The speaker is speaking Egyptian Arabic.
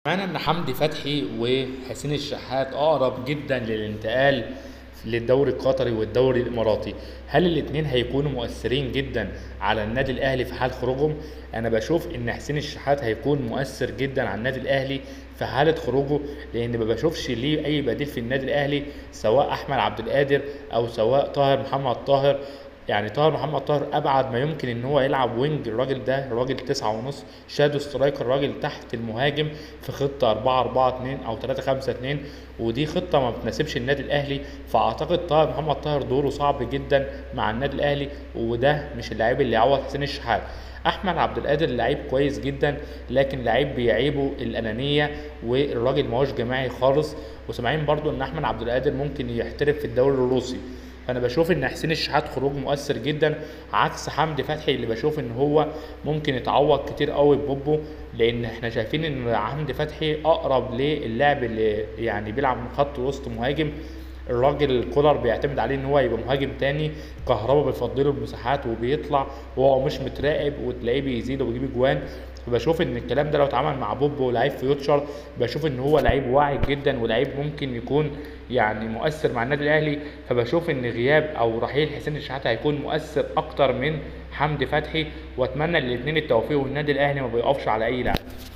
معنى ان حمدي فتحي وحسين الشحات اقرب جدا للانتقال للدوري القطري والدوري الاماراتي هل الاثنين هيكونوا مؤثرين جدا على النادي الاهلي في حال خروجهم انا بشوف ان حسين الشحات هيكون مؤثر جدا على النادي الاهلي في حاله خروجه لان ما بشوفش ليه اي بديل في النادي الاهلي سواء احمد عبد القادر او سواء طاهر محمد طاهر يعني طاهر محمد طاهر ابعد ما يمكن ان هو يلعب وينج الراجل ده راجل تسعة ونص شادو سترايكر راجل تحت المهاجم في خطة 4 4 2 او 3 5 2 ودي خطة ما بتناسبش النادي الاهلي فاعتقد طاهر محمد طاهر دوره صعب جدا مع النادي الاهلي وده مش اللعيب اللي يعوض حسين الشحات احمد عبد القادر لعيب كويس جدا لكن لعيب بيعيبه الانانيه والراجل ما هوش جماعي خالص وسامعين برضو ان احمد عبد القادر ممكن يحترف في الدوري الروسي فانا بشوف ان حسين الشحات خروج مؤثر جدا عكس حمدي فتحي اللي بشوف ان هو ممكن يتعوض كتير قوي ببوبو لان احنا شايفين ان حمدي فتحي اقرب للاعب اللي يعني بيلعب من خط وسط مهاجم الراجل كولر بيعتمد عليه ان هو يبقى مهاجم تاني كهربا بيفضله المساحات وبيطلع وهو مش متراقب وتلاقيه بيزيد وبيجيب اجوان فبشوف ان الكلام ده لو اتعمل مع بوبو لعيب فيوتشر بشوف ان هو لعيب واعي جدا ولعيب ممكن يكون يعني مؤثر مع النادي الاهلي فبشوف ان غياب او رحيل حسين الشحات هيكون مؤثر اكتر من حمدي فتحي واتمنى للاثنين التوفيق والنادي الاهلي ما بيقفش على اي لاعب